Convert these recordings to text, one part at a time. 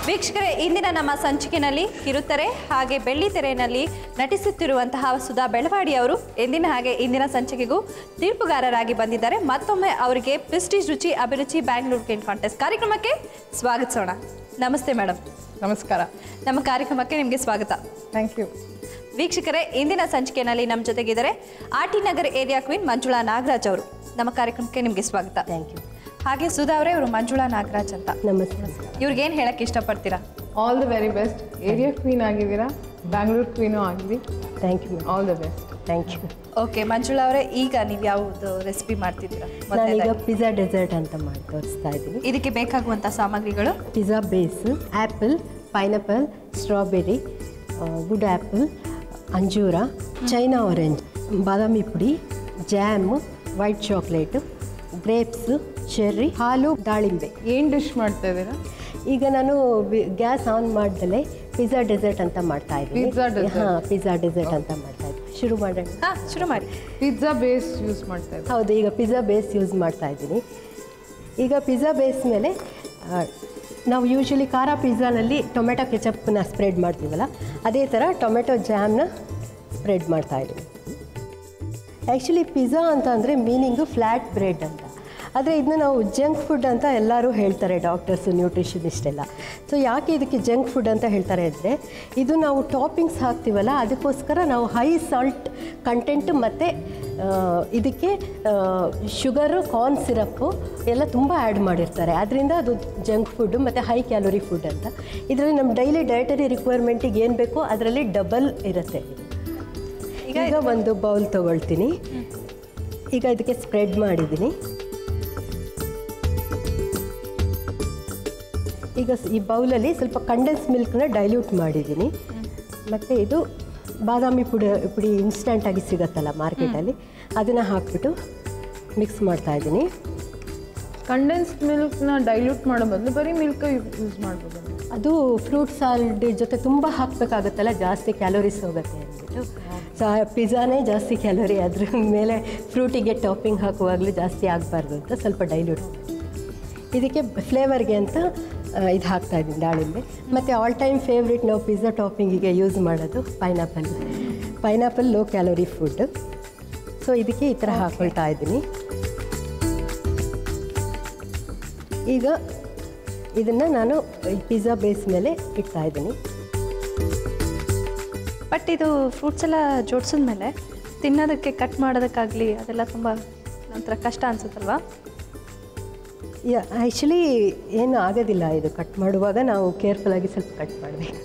ವೀಕ್ಷಕರೇ ಇಂದಿನ ನಮ್ಮ ಸಂಚಿಕೆಯಲ್ಲಿ ಕಿರುತೆರೆ ಹಾಗೆ ಬೆಳ್ಳಿ ತೆರೆಯಲ್ಲಿ ನಟಿಸುತ್ತಿರುವಂತಹ ಸುಧಾ ಬೆಳವಾಡಿ ಅವರು ಎಂದಿನ ಹಾಗೆ ಇಂದಿನ ಸಂಚಿಕೆಗೂ ತೀರ್ಪುಗಾರರಾಗಿ ಬಂದಿದ್ದಾರೆ ಮತ್ತೊಮ್ಮೆ ಅವರಿಗೆ ಪ್ರೆಸ್ಟೀಜ್ ರುಚಿ ಅಭಿರುಚಿ ಬ್ಯಾಂಗ್ಳೂರ್ ಕೇನ್ ಕಾಂಟೆಸ್ಟ್ ಕಾರ್ಯಕ್ರಮಕ್ಕೆ ಸ್ವಾಗತಿಸೋಣ ನಮಸ್ತೆ ಮೇಡಮ್ ನಮಸ್ಕಾರ ನಮ್ಮ ಕಾರ್ಯಕ್ರಮಕ್ಕೆ ನಿಮಗೆ ಸ್ವಾಗತ ಥ್ಯಾಂಕ್ ಯು ವೀಕ್ಷಕರೇ ಇಂದಿನ ಸಂಚಿಕೆಯಲ್ಲಿ ನಮ್ಮ ಜೊತೆಗಿದ್ದಾರೆ R T Nagar area queen Manjula Nagaraj ಅವರು ನಮ್ಮ ಕಾರ್ಯಕ್ರಮಕ್ಕೆ ನಿಮಗೆ ಸ್ವಾಗತ ಥ್ಯಾಂಕ್ ಯು ಹಾಗೆ ಸುಧಾ ಅವರೇ ಅವರು ಮಂಜುಳಾ ನಾಗರಾಜ್ ಅಂತ ನಮಸ್ತೆ ಇವ್ರಿಗೆ ಏನು ಹೇಳಕ್ಕೆ ಇಷ್ಟಪಡ್ತೀರಾ all the very best area queen ಆಗಿದ್ದೀರಾ ಬ್ಯಾಂಗ್ಳೂರ್ ಕ್ವೀನು ಆಗಿರಿ thank you all the best thank you okay Manjula ಅವರೇ ಈಗ ನೀವು ಯಾವುದು ರೆಸಿಪಿ ಮಾಡ್ತಿದ್ದೀರಾ ನಾನೀಗ ಮೊದಲನೇದಾಗಿ. ಪಿಜ್ಜಾ ಡೆಸರ್ಟ್ ಅಂತ ಮಾಡಿ ತೋರಿಸ್ತಾ ಇದ್ದೀನಿ ಇದಕ್ಕೆ ಬೇಕಾಗುವಂಥ ಸಾಮಗ್ರಿಗಳು pizza base apple pineapple strawberry wood apple ಅಂಜೂರ ಚೈನಾ ಆರೆಂಜ್ ಬಾದಾಮಿ ಪುಡಿ jam white chocolate grapes cherry ಹಾಲು ದಾಳಿಂಬೆ ಏನು ಡಿಶ್ ಮಾಡ್ತಾ ಇದ್ದೀರಾ ಈಗ ನಾನು ಗ್ಯಾಸ್ ಆನ್ ಮಾಡ್ದಲೆ ಪಿಜ್ಜಾ ಡೆಸರ್ಟ್ ಅಂತ ಮಾಡ್ತಾ ಇದ್ದೀನಿ Pizza dessert. ಹಾಂ ಪಿಜ್ಜಾ ಡೆಸರ್ಟ್ ಅಂತ ಮಾಡ್ತಾ ಇದ್ದೀನಿ ಶುರು ಮಾಡೋಣ ಹಾಂ ಶುರು ಮಾಡಿ ಪಿಜ್ಜಾ ಬೇಸ್ ಯೂಸ್ ಮಾಡ್ತಾ ಇದ್ದೀರಾ ಹೌದು ಈಗ ಪಿಜ್ಜಾ ಬೇಸ್ ಯೂಸ್ ಮಾಡ್ತಾ ಇದ್ದೀನಿ ಈಗ ಪಿಜ್ಜಾ ಬೇಸ್ ಮೇಲೆ ಆ, ನಾವು ಯೂಶ್ವಲಿ ಖಾರ ಪಿಜ್ಜಾನಲ್ಲಿ ಟೊಮೆಟೊ ಕೆಚಪ್ನ ಸ್ಪ್ರೆಡ್ ಮಾಡ್ತೀವಲ್ಲ ಅದೇ ಥರ ಟೊಮೆಟೊ ಜಾಮ್ನ ಸ್ಪ್ರೆಡ್ ಮಾಡ್ತಾ ಇದ್ದೀನಿ ಆ್ಯಕ್ಚುಲಿ ಪಿಜ್ಜಾ ಅಂತ ಅಂದರೆ ಮೀನಿಂಗು ಫ್ಲ್ಯಾಟ್ ಬ್ರೆಡ್ ಅಂತ ಆದರೆ ಇದನ್ನ ನಾವು ಜಂಕ್ ಫುಡ್ ಅಂತ ಎಲ್ಲರೂ ಹೇಳ್ತಾರೆ ಡಾಕ್ಟರ್ಸು ನ್ಯೂಟ್ರಿಷನಿಸ್ಟ್ ಎಲ್ಲ ಸೊ ಯಾಕೆ ಇದಕ್ಕೆ ಜಂಕ್ ಫುಡ್ ಅಂತ ಹೇಳ್ತಾರೆ ಅಂದರೆ ಇದು ನಾವು ಟಾಪಿಂಗ್ಸ್ ಹಾಕ್ತೀವಲ್ಲ ಅದಕ್ಕೋಸ್ಕರ ನಾವು ಹೈ ಸಾಲ್ಟ್ ಕಂಟೆಂಟ್ ಮತ್ತು ಇದಕ್ಕೆ ಶುಗರು ಕಾರ್ನ್ ಸಿರಪ್ಪು ಎಲ್ಲ ತುಂಬ ಆ್ಯಡ್ ಮಾಡಿರ್ತಾರೆ ಅದರಿಂದ ಅದು ಜಂಕ್ ಫುಡ್ಡು ಮತ್ತು ಹೈ ಕ್ಯಾಲೋರಿ ಫುಡ್ ಅಂತ ಇದರಲ್ಲಿ ನಮ್ಮ ಡೈಲಿ ಡಯಟರಿ ರಿಕ್ವೈರ್ಮೆಂಟಿಗೆ ಏನು ಬೇಕೋ ಅದರಲ್ಲಿ ಡಬಲ್ ಇರುತ್ತೆ ಇದು ಈಗ ಈಗ ಒಂದು ಬೌಲ್ ತಗೊಳ್ತೀನಿ ಈಗ ಇದಕ್ಕೆ ಸ್ಪ್ರೆಡ್ ಮಾಡಿದ್ದೀನಿ ಈಗ ಸ್- ಈ ಬೌಲಲ್ಲಿ ಸ್ವಲ್ಪ ಕಂಡೆನ್ಸ್ ಮಿಲ್ಕ್ನ ಡೈಲ್ಯೂಟ್ ಮಾಡಿದ್ದೀನಿ ಮತ್ತು ಇದು ಬಾದಾಮಿ ಪುಡಿ ಪುಡಿ ಇನ್ಸ್ಟಂಟಾಗಿ ಸಿಗುತ್ತಲ್ಲ ಮಾರ್ಕೆಟಲ್ಲಿ ಅದನ್ನು ಹಾಕ್ಬಿಟ್ಟು ಮಿಕ್ಸ್ ಮಾಡ್ತಾ ಇದ್ದೀನಿ ಕಂಡೆನ್ಸ್ಡ್ ಮಿಲ್ಕ್ನ ಡೈಲ್ಯೂಟ್ ಮಾಡೋ ಬದಲು ಬರೀ ಮಿಲ್ಕ್ ಯೂಸ್ ಮಾಡ್ಬೋದು ಅದು ಫ್ರೂಟ್ ಸಾಲ್ಡ್ ಜೊತೆ ತುಂಬ ಹಾಕಬೇಕಾಗುತ್ತಲ್ಲ ಜಾಸ್ತಿ ಕ್ಯಾಲೋರೀಸ್ ಹೋಗುತ್ತೆ ಅಂದ್ಬಿಟ್ಟು ಸೊ ಪಿಜ್ಜಾನೇ ಜಾಸ್ತಿ ಕ್ಯಾಲೋರಿ ಅದ್ರ ಮೇಲೆ ಫ್ರೂಟಿಗೆ ಟಾಪಿಂಗ್ ಹಾಕುವಾಗಲೂ ಜಾಸ್ತಿ ಆಗಬಾರ್ದು ಅಂತ ಸ್ವಲ್ಪ ಡೈಲ್ಯೂಟ್ ಇದಕ್ಕೆ ಫ್ಲೇವರ್ಗೆ ಅಂತ ಇದು ಹಾಕ್ತಾ ಇದ್ದೀನಿ ದಾಳಿಂಬೆ ಮತ್ತು ಆಲ್ ಟೈಮ್ ಫೇವ್ರೆಟ್ ನಾವು ಪಿಜ್ಜಾ ಟಾಪಿಂಗಿಗೆ ಯೂಸ್ ಮಾಡೋದು pineapple pineapple low calorie food so ಇದಕ್ಕೆ ಈ ಥರ ಹಾಕ್ಕೊಳ್ತಾ ಇದ್ದೀನಿ ಈಗ ಇದನ್ನು ನಾನು ಈ ಪಿಜ್ಜಾ ಬೇಸ್ ಮೇಲೆ ಇಡ್ತಾ ಇದ್ದೀನಿ ಬಟ್ ಇದು ಫ್ರೂಟ್ಸ್ ಎಲ್ಲ ಜೋಡಿಸಿದ ಮೇಲೆ ತಿನ್ನೋದಕ್ಕೆ ಕಟ್ ಮಾಡೋದಕ್ಕಾಗಲಿ ಅದೆಲ್ಲ ತುಂಬ ಒಂಥರ ಕಷ್ಟ ಅನ್ಸುತ್ತಲ್ವಾ ಆ್ಯಕ್ಚುಲಿ ಏನು ಆಗೋದಿಲ್ಲ ಇದು ಕಟ್ ಮಾಡುವಾಗ ನಾವು ಕೇರ್ಫುಲ್ಲಾಗಿ ಸ್ವಲ್ಪ ಕಟ್ ಮಾಡಬೇಕು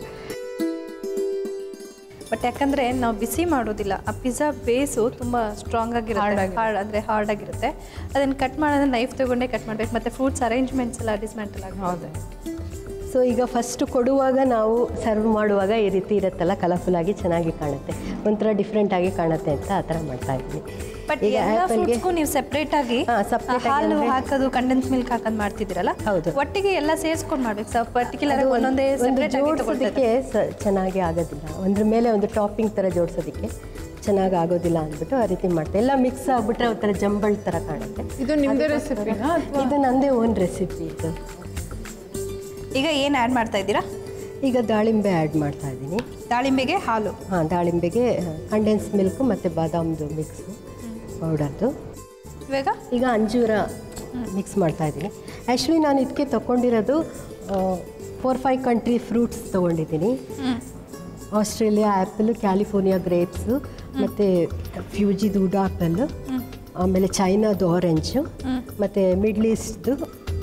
ಬಟ್ ಯಾಕಂದರೆ ನಾವು ಬಿಸಿ ಮಾಡೋದಿಲ್ಲ ಆ ಪಿಜ್ಜಾ ಬೇಸು ತುಂಬ ಸ್ಟ್ರಾಂಗ್ ಆಗಿರುತ್ತೆ ಹಾರ್ಡ್ ಅಂದರೆ ಹಾರ್ಡ್ ಆಗಿರುತ್ತೆ ಅದನ್ನು ಕಟ್ ಮಾಡೋದ್ರೆ ನೈಫ್ ತೊಗೊಂಡೇ ಕಟ್ ಮಾಡಬೇಕು ಮತ್ತು ಫ್ರೂಟ್ಸ್ ಅರೇಂಜ್ಮೆಂಟ್ಸ್ ಎಲ್ಲ ಡಿಸ್ಮೆಂಟಲ್ ಆಗಿ ಹೌದೇ ಸೊ ಈಗ ಫಸ್ಟ್ ಕೊಡುವಾಗ ನಾವು ಸರ್ವ್ ಮಾಡುವಾಗ ಈ ರೀತಿ ಇರುತ್ತಲ್ಲ ಕಲರ್ಫುಲ್ಲಾಗಿ ಚೆನ್ನಾಗಿ ಕಾಣುತ್ತೆ ಒಂಥರ ಡಿಫ್ರೆಂಟಾಗಿ ಕಾಣುತ್ತೆ ಅಂತ ಆ ಥರ ಮಾಡ್ತಾ ಇದ್ದೀನಿ ಬಟ್ ಈಗ ಎಲ್ಲ ಆ್ಯಪಲ್ಗೆ ಫ್ರೂಟ್ಸ್ಗೂ ನೀವು ಸೆಪ್ರೇಟ್ ಆಗಿ ಹಾ, separate ಆಗಿ ಹಾಲು ಅಂದ್ರೆ- ಹಾಕೋದು ಕಂಡೆನ್ಸ್ ಮಿಲ್ಕ್ ಹಾಕೋದು ಮಾಡ್ತಿದ್ದೀರಲ್ಲ ಹೌದು. ಒಟ್ಟಿಗೆ ಎಲ್ಲ ಸೇರಿಸ್ಕೊಂಡು ಮಾಡ್ಬೇಕು ಸರ್ ಪರ್ಟಿಕ್ಯುಲರ್ ಅದು ಒಂದೊಂದೇ ಒಂದು ಸೆಪ್ರೇಟ್ ಆಗಿ ತಗೊಳ್ತಾ ಜೋಡಿಸೋದಕ್ಕೆ ಸ ಚೆನ್ನಾಗಿ ಆಗೋದಿಲ್ಲ ಒಂದ್ರ ಮೇಲೆ ಒಂದು ಟಾಪಿಂಗ್ ಥರ ಜೋಡಿಸೋದಕ್ಕೆ ಚೆನ್ನಾಗಿ ಆಗೋದಿಲ್ಲ ಅಂದ್ಬಿಟ್ಟು ಆ ರೀತಿ ಮಾಡ್ತೆ ಎಲ್ಲ ಮಿಕ್ಸ್ ಆಗಿಬಿಟ್ರೆ ಒಂಥರ ಜಂಬಲ್ ಥರ ಕಾಣುತ್ತೆ ಇದು ನಿಮ್ಮದೇ ರೆಸಿಪಿನಾ ಅಥವಾ ಇದು ನನ್ನದೇ ಓನ್ ರೆಸಿಪಿ ಇದು ಈಗ ಏನು ಆ್ಯಡ್ ಮಾಡ್ತಾ ಇದ್ದೀರಾ ಈಗ ದಾಳಿಂಬೆ ಆ್ಯಡ್ ಮಾಡ್ತಾ ಇದ್ದೀನಿ ದಾಳಿಂಬೆಗೆ ಹಾಲು ಹಾಂ ದಾಳಿಂಬೆಗೆ ಕಂಡೆನ್ಸ್ ಮಿಲ್ಕ್ ಮತ್ತು ಬಾದಾಮ್ದು ಮಿಕ್ಸು ಪೌಡರ್ದು ಇವಾಗ ಈಗ ಅಂಜೂರ ಮಿಕ್ಸ್ ಮಾಡ್ತಾ ಇದ್ದೀನಿ ಆ್ಯಕ್ಚುಲಿ ನಾನು ಇದಕ್ಕೆ ತೊಗೊಂಡಿರೋದು ಫೋರ್ ಫೈವ್ ಕಂಟ್ರಿ ಫ್ರೂಟ್ಸ್ ತೊಗೊಂಡಿದ್ದೀನಿ ಆಸ್ಟ್ರೇಲಿಯಾ ಆ್ಯಪಲ್ ಕ್ಯಾಲಿಫೋರ್ನಿಯಾ ಗ್ರೇಪ್ಸು ಮತ್ತು ಫ್ಯೂಜಿದು ವುಡ್ ಆ್ಯಪಲ್ಲು ಆಮೇಲೆ ಚೈನಾದು ಆರೆಂಜು ಮತ್ತು ಮಿಡ್ಲ್ ಈಸ್ಟ್ದು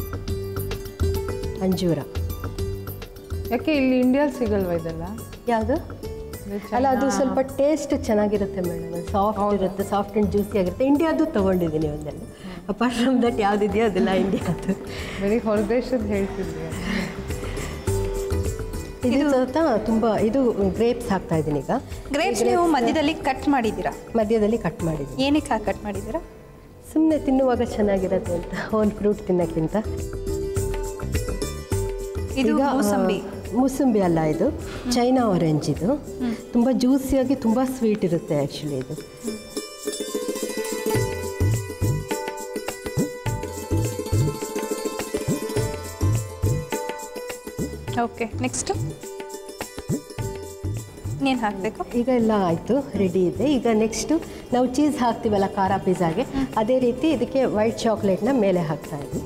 ಅಂಜೂರ ಯಾಕೆ ಇಲ್ಲಿ ಇಂಡಿಯಾಲ್ ಸಿಗಲ್ವಾ ಇದೆಲ್ಲ ಯಾವುದು ಅಲ್ಲ ಅದು ಸ್ವಲ್ಪ ಟೇಸ್ಟ್ ಚೆನ್ನಾಗಿರುತ್ತೆ ಮೇಡಮ್ ಸಾಫ್ಟ್ ಇರುತ್ತೆ ಸಾಫ್ಟ್ ಆ್ಯಂಡ್ ಜ್ಯೂಸಿ ಆಗಿರುತ್ತೆ ಇಂಡಿಯಾದು ತೊಗೊಂಡಿದ್ದೀನಿ ಒಂದೆಲ್ಲ ಅಪಾರ್ಟ್ ಫ್ರಮ್ ದಟ್ ಯಾವುದಿದೆಯೋ ಅದೆಲ್ಲ ಇಂಡಿಯಾದು ಬರೀ ಹೊರದೇಶದ ಹೇಳ್ತಿದ್ವಿ ಇದು ಸಹಿತ ತುಂಬ ಇದು ಗ್ರೇಪ್ಸ್ ಹಾಕ್ತಾ ಇದ್ದೀನಿ ಈಗ ಗ್ರೇಪ್ಸ್ ನೀವು ಮಧ್ಯದಲ್ಲಿ ಕಟ್ ಮಾಡಿದ್ದೀರಾ ಮಧ್ಯದಲ್ಲಿ ಕಟ್ ಮಾಡಿದ್ದೀನಿ ಏನಕ್ಕೆ ಕಟ್ ಮಾಡಿದ್ದೀರಾ ಸುಮ್ಮನೆ ತಿನ್ನುವಾಗ ಚೆನ್ನಾಗಿರುತ್ತೆ ಅಂತ ಹೋಲ್ ಫ್ರೂಟ್ ತಿನ್ನೋಕ್ಕಿಂತ ಇದು ಈಗ, ಆ, ಮೂಸಂಬಿ ಮೂಸಂಬಿ ಅಲ್ಲ ಇದು ಚೈನಾ ಆರೆಂಜ್ ಇದು ತುಂಬ ಜ್ಯೂಸಿಯಾಗಿ ತುಂಬ ಸ್ವೀಟ್ ಇರುತ್ತೆ ಆ್ಯಕ್ಚುಲಿ ಇದು ಓಕೆ ನೆಕ್ಸ್ಟ್ ಇನ್ನೇನು ಹಾಕಬೇಕು ಈಗ ಎಲ್ಲ ಆಯಿತು ರೆಡಿ ಇದೆ ಈಗ ನೆಕ್ಸ್ಟು ನಾವು ಚೀಸ್ ಹಾಕ್ತೀವಲ್ಲ ಖಾರ ಪಿಜ್ಜಾಗೆ ಅದೇ ರೀತಿ ಇದಕ್ಕೆ ವೈಟ್ ಚಾಕ್ಲೇಟ್ನ ಮೇಲೆ ಹಾಕ್ತಾ ಇದ್ವಿ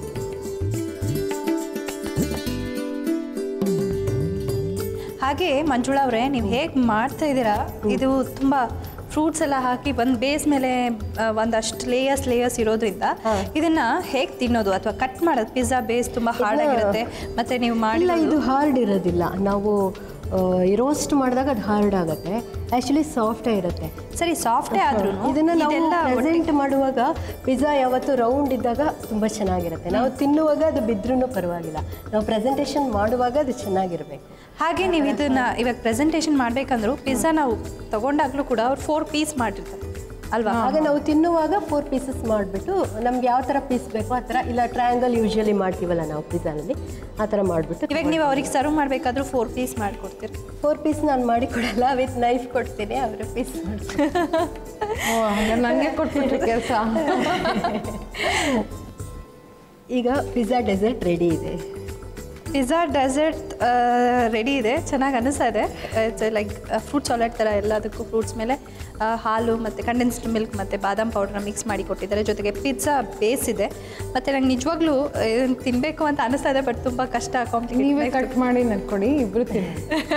ಹಾಗೆ ಮಂಜುಳಾ ಅವರೇ ನೀವು ಹೇಗೆ ಮಾಡ್ತಾ ಇದ್ದೀರಾ ಇದು ತುಂಬ ಫ್ರೂಟ್ಸ್ ಎಲ್ಲ ಹಾಕಿ ಬಂದು ಬೇಸ್ ಮೇಲೆ ಆ, ಒಂದಷ್ಟು ಲೇಯರ್ಸ್ ಲೇಯರ್ಸ್ ಇರೋದ್ರಿಂದ ಇದನ್ನ ಹೇಗೆ ತಿನ್ನೋದು ಅಥವಾ ಕಟ್ ಮಾಡೋದು ಪಿಜ್ಜಾ ಬೇಸ್ ತುಂಬ ಹಾರ್ಡ್ ಆಗಿರುತ್ತೆ ಮತ್ತೆ ನೀವು ಮಾಡಿ ಇಲ್ಲ ಇದು ಹಾರ್ಡ್ ಇರೋದಿಲ್ಲ ನಾವು ರೋಸ್ಟ್ ಮಾಡಿದಾಗ ಅದು ಹಾರ್ಡ್ ಆಗುತ್ತೆ ಆ್ಯಕ್ಚುಲಿ ಸಾಫ್ಟೇ ಇರುತ್ತೆ ಸರಿ ಸಾಫ್ಟೇ ಆದ್ರೂ ಇದನ್ನ ನಾವು ಇದೆಲ್ಲ ಪ್ರೆಸೆಂಟ್ ಮಾಡುವಾಗ ಪಿಜ್ಜಾ ಯಾವತ್ತು ರೌಂಡ್ ಇದ್ದಾಗ ತುಂಬ ಚೆನ್ನಾಗಿರುತ್ತೆ ನಾವು ತಿನ್ನುವಾಗ ಅದು ಬಿದ್ರೂ ಪರವಾಗಿಲ್ಲ ನಾವು ಪ್ರೆಸೆಂಟೇಷನ್ ಮಾಡುವಾಗ ಅದು ಚೆನ್ನಾಗಿರಬೇಕು ಹಾಗೆ ನೀವು ಇದನ್ನ ಇವಾಗ ಪ್ರೆಸೆಂಟೇಷನ್ ಮಾಡ್ಬೇಕಂದ್ರು ಪಿಜ್ಜಾ ನಾವು ತಗೊಂಡಾಗ್ಲೂ ಕೂಡ ಅವ್ರು ಫೋರ್ ಪೀಸ್ ಮಾಡಿರ್ತಾರೆ ಅಲ್ವಾ ಆಗ ನಾವು ತಿನ್ನುವಾಗ ಫೋರ್ ಪೀಸಸ್ ಮಾಡಿಬಿಟ್ಟು ನಮ್ಗೆ ಯಾವ ಥರ ಪೀಸ್ ಬೇಕೋ ಆ ಥರ ಇಲ್ಲ ಟ್ರಯಾಂಗಲ್ ಯೂಶಲಿ ಮಾಡ್ತೀವಲ್ಲ ನಾವು ಪಿಜ್ಜಾನಲ್ಲಿ ಆ ಥರ ಮಾಡಿಬಿಟ್ಟು ಇವಾಗ ನೀವು ಅವ್ರಿಗೆ ಸರ್ವ್ ಮಾಡಬೇಕಾದ್ರೂ ಫೋರ್ ಪೀಸ್ ಮಾಡಿಕೊಡ್ತೀರಿ ಫೋರ್ ಪೀಸ್ ನಾನು ಮಾಡಿ ಕೊಡಲ್ಲ ವಿತ್ ನೈಫ್ ಕೊಡ್ತೀನಿ ಅವರ ಪೀಸ್ ಮಾಡ್ತೀನಿ ಓ ಹಂಗಾರೆ ನನಗೆ ಕೊಟ್ಬಿಟ್ರಿ ಕೆಲಸ ಈಗ ಪಿಜ್ಜಾ ಡೆಸರ್ಟ್ ರೆಡಿ ಇದೆ ಪಿಜ್ಜಾ ಡೆಸರ್ಟ್ ರೆಡಿ ಇದೆ ಚೆನ್ನಾಗಿ ಅನಿಸ್ತಾ ಇದೆ ಇಟ್ಸ್ ಲೈಕ್ ಫ್ರೂಟ್ ಚಾಲೆಟ್ ಥರ ಎಲ್ಲದಕ್ಕೂ ಫ್ರೂಟ್ಸ್ ಮೇಲೆ ಆ, ಹಾಲು ಮತ್ತು ಕಂಡೆನ್ಸ್ಡ್ ಮಿಲ್ಕ್ ಮತ್ತು ಬಾದಾಮ್ ಪೌಡ್ರನ್ನ ಮಿಕ್ಸ್ ಮಾಡಿ ಕೊಟ್ಟಿದ್ದಾರೆ ಜೊತೆಗೆ ಪಿಜ್ಜಾ ಬೇಸ್ ಇದೆ ಮತ್ತು ನಂಗೆ ನಿಜವಾಗ್ಲೂ ಇದನ್ನ ತಿನ್ನಬೇಕು ಅಂತ ಅನಿಸ್ತಾ ಇದೆ ಬಟ್ ತುಂಬ ಕಷ್ಟ ನೀವೇ ಕಾಂಪ್ಲಿಕೇಟ್ ಕಟ್ ಮಾಡಿ ನನಗೆ ಕೊಡಿ ಇಬ್ರು ತಿನ್ನಿ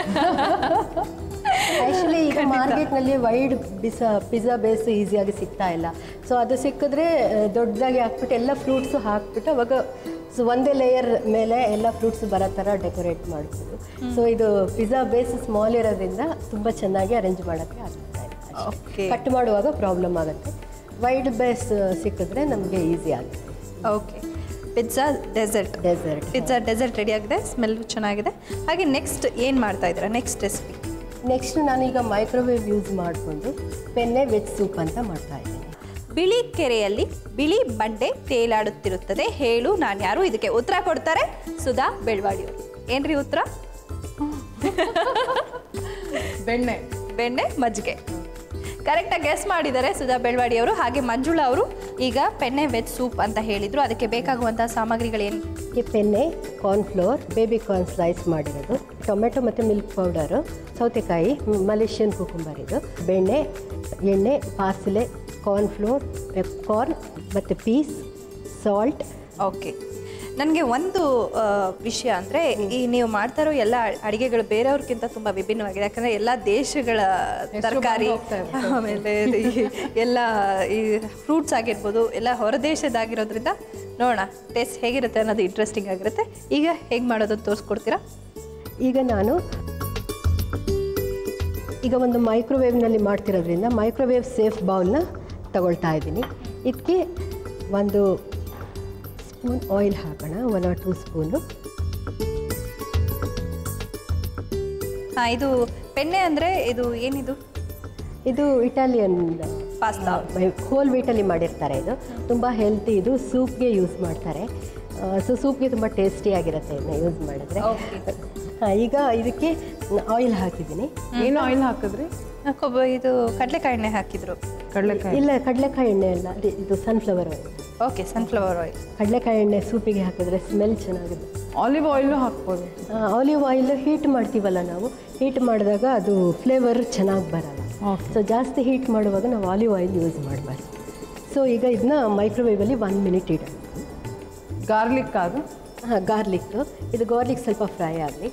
ಆ್ಯಕ್ಚುಲಿ ಈಗ ಮಾರ್ಕೆಟ್ನಲ್ಲಿ ವೈಡ್ ಬಿಸ ಪಿಜ್ಜಾ ಬೇಸ್ ಈಸಿಯಾಗಿ ಸಿಗ್ತಾ ಇಲ್ಲ ಸೊ ಅದು ಸಿಕ್ಕಿದ್ರೆ ಆ, ದೊಡ್ಡದಾಗಿ ಹಾಕ್ಬಿಟ್ಟು ಎಲ್ಲ ಫ್ರೂಟ್ಸು ಹಾಕ್ಬಿಟ್ಟು ಅವಾಗ ಸೊ ಒಂದೇ ಲೇಯರ್ ಮೇಲೆ ಎಲ್ಲ ಫ್ರೂಟ್ಸ್ ಬರೋ ಥರ ಡೆಕೋರೇಟ್ ಮಾಡ್ಬೋದು ಸೊ ಇದು ಪಿಜ್ಜಾ ಬೇಸ್ ಸ್ಮಾಲ್ ಇರೋದ್ರಿಂದ ತುಂಬ ಚೆನ್ನಾಗಿ ಅರೇಂಜ್ ಮಾಡೋಕ್ಕೆ ಆಗ್ತಾ Okay. ಇದೆ ಕಟ್ ಮಾಡುವಾಗ ಪ್ರಾಬ್ಲಮ್ ಆಗುತ್ತೆ ವೈಡ್ ಬೇಸ್ ಸಿಕ್ಕಿದ್ರೆ ನಮಗೆ ಈಸಿ ಆಗುತ್ತೆ okay pizza dessert dessert pizza dessert ready ಆಗಿದೆ ಸ್ಮೆಲ್ ಚೆನ್ನಾಗಿದೆ ಹಾಗೆ ನೆಕ್ಸ್ಟ್ ಏನು ಮಾಡ್ತಾ ಇದ್ದೀರಾ ನೆಕ್ಸ್ಟ್ ರೆಸಿಪಿ ನೆಕ್ಸ್ಟ್ ನಾನೀಗ ಮೈಕ್ರೋವೇವ್ ಯೂಸ್ ಮಾಡಿಕೊಂಡು ಪೆನ್ನೆ ವೆಜ್ ಸೂಪ್ ಅಂತ ಮಾಡ್ತಾ ಇದ್ದೀನಿ ಬಿಳಿ ಕೆರೆಯಲ್ಲಿ ಬಿಳಿ ಬಂಡೆ ತೇಲಾಡುತ್ತಿರುತ್ತದೆ ಹೇಳು ನಾನು ಯಾರು ಇದಕ್ಕೆ ಉತ್ತರ ಕೊಡ್ತಾರೆ ಸುಧಾ ಬೆಳ್ವಾಡಿಯವರು ಏನ್ರಿ ಉತ್ತರ ಬೆಣ್ಣೆ ಬೆಣ್ಣೆ ಮಜ್ಜಿಗೆ ಕರೆಕ್ಟಾಗಿ ಗೆಸ್ ಮಾಡಿದ್ದಾರೆ ಸುಧಾ ಬೆಳ್ವಾಡಿ ಅವರು ಹಾಗೆ ಮಂಜುಳಾ ಅವರು ಈಗ ಪೆಣ್ಣೆ ವೆಜ್ ಸೂಪ್ ಅಂತ ಹೇಳಿದ್ರು ಅದಕ್ಕೆ ಬೇಕಾಗುವಂತಹ ಸಾಮಗ್ರಿಗಳೇನು ಈ penne cornflour baby corn slice ಮಾಡಿರೋದು ಟೊಮೆಟೊ ಮತ್ತು ಮಿಲ್ಕ್ ಪೌಡರು ಸೌತೆಕಾಯಿ ಮಲೇಷಿಯನ್ ಕುಕುಂಬರ್ ಇದು ಬೆಣ್ಣೆ ಎಣ್ಣೆ ಪಾರ್ಸಿಲೆ ಕಾರ್ನ್ಫ್ಲೋರ್ ಕಾರ್ನ್ ಮತ್ತು ಪೀಸ್ ಸಾಲ್ಟ್ ಓಕೆ ನನಗೆ ಒಂದು ಆ, ವಿಷಯ ಅಂದರೆ ಈ ನೀವು ಮಾಡ್ತಾ ಇರೋ ಎಲ್ಲ ಅಡಿಗೆಗಳು ಬೇರೆಯವ್ರಿಗಿಂತ ತುಂಬ ವಿಭಿನ್ನವಾಗಿದೆ ಯಾಕಂದರೆ ಎಲ್ಲ ದೇಶಗಳ ತರಕಾರಿ ಹೋಗ್ತಾ ಆಮೇಲೆ ಈ ಎಲ್ಲ ಈ ಫ್ರೂಟ್ಸ್ ಆಗಿರ್ಬೋದು ಎಲ್ಲ ಹೊರದೇಶದಾಗಿರೋದ್ರಿಂದ ನೋಡೋಣ ಟೇಸ್ಟ್ ಹೇಗಿರುತ್ತೆ ಅನ್ನೋದು ಇಂಟ್ರೆಸ್ಟಿಂಗ್ ಆಗಿರುತ್ತೆ ಈಗ ಹೇಗೆ ಮಾಡೋದು ತೋರಿಸ್ಕೊಡ್ತೀರಾ ಈಗ ನಾನು ಈಗ ಒಂದು ಮೈಕ್ರೋವೇವ್ನಲ್ಲಿ ಮಾಡ್ತಿರೋದ್ರಿಂದ ಮೈಕ್ರೋವೇವ್ ಸೇಫ್ ಬೌಲ್ನ ತಗೊಳ್ತಾ ಇದ್ದೀನಿ ಇದಕ್ಕೆ ಒಂದು ಸ್ಪೂನ್ ಆಯಿಲ್ ಹಾಕೋಣ ಒನ್ ಆರ್ ಟೂ ಸ್ಪೂನು ಹಾಂ ಇದು ಪೆಣ್ಣೆ ಅಂದರೆ ಇದು ಏನಿದು ಇದು ಇಟಾಲಿಯನ್ ಪಾಸ್ತಾ ಹೋಲ್ ವೀಟಲ್ಲಿ ಮಾಡಿರ್ತಾರೆ ಇದು ತುಂಬ ಹೆಲ್ತಿ ಇದು ಸೂಪ್ಗೆ ಯೂಸ್ ಮಾಡ್ತಾರೆ ಸೊ ಸೂಪ್ಗೆ ತುಂಬ ಟೇಸ್ಟಿಯಾಗಿರುತ್ತೆ ಇದನ್ನ ಯೂಸ್ ಮಾಡಿದ್ರೆ ಹಾಂ ಈಗ ಇದಕ್ಕೆ ಆಯಿಲ್ ಹಾಕಿದ್ದೀನಿ ಏನು ಆಯಿಲ್ ಹಾಕಿದ್ರಿ ಕೊಬ್ಬ ಇದು ಕಡಲೆಕಾಯಿ ಎಣ್ಣೆ ಹಾಕಿದ್ರು ಕಡಲೆಕಾಯಿ ಇಲ್ಲ ಕಡಲೆಕಾಯಿ ಎಣ್ಣೆ ಅಲ್ಲ ಅದೇ ಇದು sunflower oil okay sunflower oil ಕಡಲೆಕಾಯಿ ಎಣ್ಣೆ ಸೂಪಿಗೆ ಹಾಕಿದ್ರೆ ಸ್ಮೆಲ್ ಚೆನ್ನಾಗಿದೆ ಆಲಿವ್ ಆಯಿಲು ಹಾಕ್ಬೋದು ಆಲಿವ್ ಆಯಿಲ್ ಹೀಟ್ ಮಾಡ್ತೀವಲ್ಲ ನಾವು ಹೀಟ್ ಮಾಡಿದಾಗ ಅದು ಫ್ಲೇವರ್ ಚೆನ್ನಾಗಿ ಬರಲ್ಲ ಓಕೆ ಸೊ ಜಾಸ್ತಿ ಹೀಟ್ ಮಾಡುವಾಗ ನಾವು ಆಲಿವ್ ಆಯಿಲ್ ಯೂಸ್ ಮಾಡಬಾರ್ದು ಸೊ ಈಗ ಇದನ್ನ ಮೈಕ್ರೋವೇವಲ್ಲಿ ಒನ್ ಮಿನಿಟ್ ಇಡೋಣ ಗಾರ್ಲಿಕ್ ಅದು ಹಾಂ ಗಾರ್ಲಿಕ್ಕು ಇದು ಗಾರ್ಲಿಕ್ ಸ್ವಲ್ಪ ಫ್ರೈ ಆಗಲಿ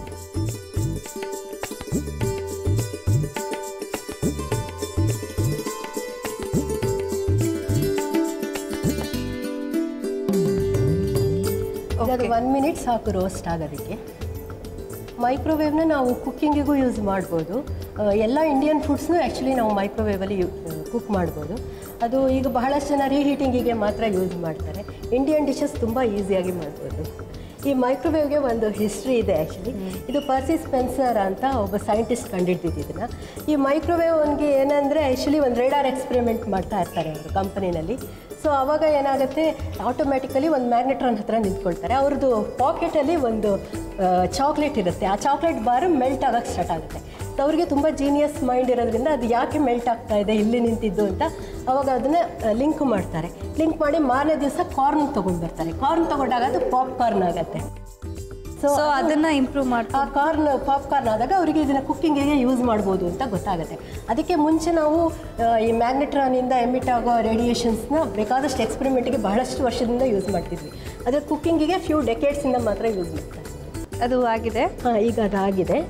ಅದು ಒನ್ ಮಿನಿಟ್ ಸಾಕು ರೋಸ್ಟ್ ಆಗೋದಕ್ಕೆ ಮೈಕ್ರೋವೇವ್ನ ನಾವು ಕುಕ್ಕಿಂಗಿಗೂ ಯೂಸ್ ಮಾಡ್ಬೋದು ಆ, ಎಲ್ಲ ಇಂಡಿಯನ್ ಫುಡ್ಸ್ನು ಆ್ಯಕ್ಚುಲಿ ನಾವು ಮೈಕ್ರೋವೇವಲ್ಲಿ ಕುಕ್ ಮಾಡ್ಬೋದು ಅದು ಈಗ ಬಹಳಷ್ಟು ಜನ ರೀಹೀಟಿಂಗಿಗೆ ಮಾತ್ರ ಯೂಸ್ ಮಾಡ್ತಾರೆ ಇಂಡಿಯನ್ ಡಿಶಸ್ ತುಂಬ ಈಸಿಯಾಗಿ ಮಾಡ್ಬೋದು ಈ ಮೈಕ್ರೋವೇವ್ಗೆ ಒಂದು ಹಿಸ್ಟ್ರಿ ಇದೆ ಆ್ಯಕ್ಚುಲಿ ಇದು ಪರ್ಸಿ ಸ್ಪೆನ್ಸರ್ ಅಂತ ಒಬ್ಬ ಸೈಂಟಿಸ್ಟ್ ಕಂಡುಹಿಡಿದಿದ್ದನ್ನ ಈ ಮೈಕ್ರೋವೇವ್ ಅವನಿಗೆ ಏನಂದರೆ ಆ್ಯಕ್ಚುಲಿ ಒಂದು ರೇಡಾರ್ ಎಕ್ಸ್ಪೆರಿಮೆಂಟ್ ಮಾಡ್ತಾ ಇರ್ತಾರೆ ಅವರು ಕಂಪನಿನಲ್ಲಿ ಸೊ ಅವಾಗ ಏನಾಗುತ್ತೆ ಆಟೋಮ್ಯಾಟಿಕಲಿ ಒಂದು ಮ್ಯಾಗ್ನೆಟ್ರಾನ್ ಹತ್ರ ನಿಂತ್ಕೊಳ್ತಾರೆ ಅವ್ರದ್ದು ಪಾಕೆಟಲ್ಲಿ ಒಂದು ಚಾಕ್ಲೇಟ್ ಇರುತ್ತೆ ಆ ಚಾಕ್ಲೇಟ್ ಬಾರ್ ಮೆಲ್ಟ್ ಆಗೋಕ್ಕೆ ಸ್ಟಾರ್ಟ್ ಆಗುತ್ತೆ ಸೊ ಅವ್ರಿಗೆ ತುಂಬ ಜೀನಿಯಸ್ ಮೈಂಡ್ ಇರೋದ್ರಿಂದ ಅದು ಯಾಕೆ ಮೆಲ್ಟ್ ಆಗ್ತಾ ಇದೆ ಇಲ್ಲಿ ನಿಂತಿದ್ದು ಅಂತ ಅವಾಗ ಅದನ್ನು ಲಿಂಕ್ ಮಾಡ್ತಾರೆ ಲಿಂಕ್ ಮಾಡಿ ಮಾರನೇ ದಿವಸ ಕಾರ್ನ್ ತೊಗೊಂಡು ಬರ್ತಾರೆ ಕಾರ್ನ್ ತೊಗೊಂಡಾಗ ಅದು ಪಾಪ್ ಕಾರ್ನ್ ಆಗುತ್ತೆ ಸೊ ಸೊ ಅದನ್ನ ಇಂಪ್ರೂವ್ ಮಾಡ್ಕೊ ಆ ಕಾರ್ನ್ ಪಾಪ್ಕಾರ್ನ್ ಆದಾಗ ಅವರಿಗೆ ಇದನ್ನು ಕುಕ್ಕಿಂಗಿಗೆ ಯೂಸ್ ಮಾಡ್ಬೋದು ಅಂತ ಗೊತ್ತಾಗುತ್ತೆ ಅದಕ್ಕೆ ಮುಂಚೆ ನಾವು ಆ, ಈ ಮ್ಯಾಗ್ನೆಟ್ರಾನಿಂದ ಎಮಿಟ್ ಆಗೋ ರೇಡಿಯೇಷನ್ಸ್ನ ಬೇಕಾದಷ್ಟು ಎಕ್ಸ್ಪೆರಿಮೆಂಟ್ಗೆ ಬಹಳಷ್ಟು ವರ್ಷದಿಂದ ಯೂಸ್ ಮಾಡ್ತಿದ್ವಿ ಆದರೆ ಕುಕ್ಕಿಂಗಿಗೆ ಫ್ಯೂ ಡೆಕೇಡ್ಸಿಂದ ಮಾತ್ರ ಯೂಸ್ ಮಾಡ್ತಾರೆ ಅದು ಆಗಿದೆ ಹಾಂ ಈಗ ಅದಾಗಿದೆ